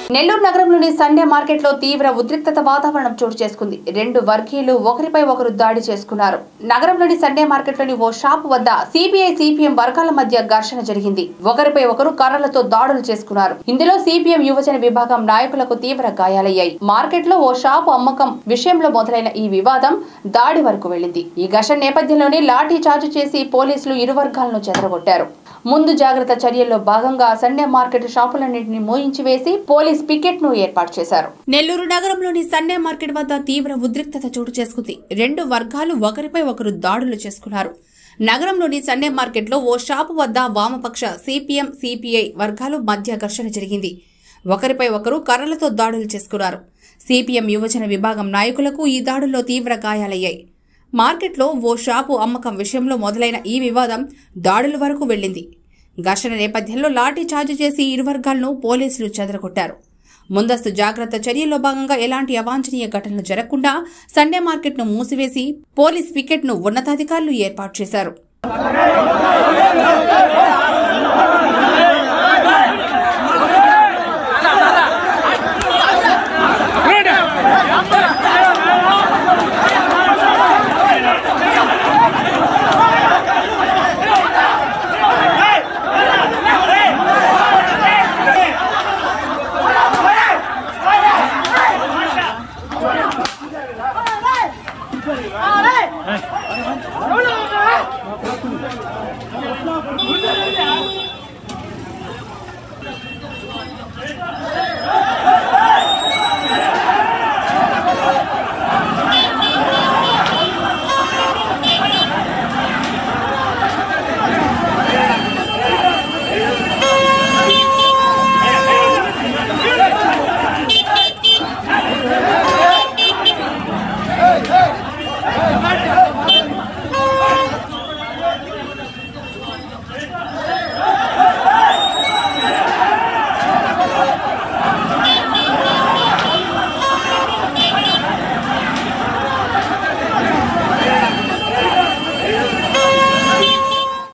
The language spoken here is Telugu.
నెల్లూరు నగరంలోని సండే మార్కెట్ లో తీవ్ర ఉద్రిక్తత వాతావరణం చోటు చేసుకుంది రెండు వర్గీయులు ఒకరిపై ఒకరు దాడి చేసుకున్నారు నగరంలోని సండే మార్కెట్ లోని ఓ షాప్ వద్ద సిపిఐ సిపిఎం వర్గాల మధ్య ఘర్షణ జరిగింది ఒకరిపై ఒకరు కర్రలతో దాడులు చేసుకున్నారు ఇందులో సిపిఎం యువజన విభాగం నాయకులకు తీవ్ర గాయాలయ్యాయి మార్కెట్ లో ఓ షాపు అమ్మకం విషయంలో మొదలైన ఈ వివాదం దాడి వరకు వెళ్లింది ఈ ఘర్షణ నేపథ్యంలోనే లాఠీ చార్జ్ చేసి పోలీసులు ఇరు వర్గాలను చెదరగొట్టారు ముందు జాగ్రత్త చర్యల్లో భాగంగా సండే మార్కెట్ షాపులన్నింటినీ మోయించి వేసి పోలీస్ పికెట్ ను ఏర్పాటు చేశారు నెల్లూరు నగరంలోని సండే మార్కెట్ వద్ద తీవ్ర ఉద్రిక్తత చోటు చేసుకుంది రెండు వర్గాలు ఒకరిపై ఒకరు దాడులు చేసుకున్నారు నగరంలోని సండే మార్కెట్లో ఓ షాపు వద్ద వామపక్ష సిపిఎం సిపిఐ వర్గాలు మధ్య ఘర్షణ జరిగింది ఒకరిపై ఒకరు కర్రలతో దాడులు చేసుకున్నారు సిపిఎం యువజన విభాగం నాయకులకు ఈ దాడుల్లో తీవ్ర గాయాలయ్యాయి మార్కెట్లో ఓ షాపు అమ్మకం విషయంలో మొదలైన ఈ వివాదం దాడుల వరకు వెళ్లింది ఘర్షణ నేపథ్యంలో లాఠీ చార్జ్ చేసి ఇరు వర్గాలను పోలీసులు చెదరగొట్టారు ముందస్తు జాగ్రత్త చర్యల్లో భాగంగా ఎలాంటి అవాంఛనీయ ఘటనలు జరగకుండా సండే మార్కెట్ను మూసివేసి పోలీస్ పికెట్ను ఉన్నతాధికారులు ఏర్పాటు చేశారు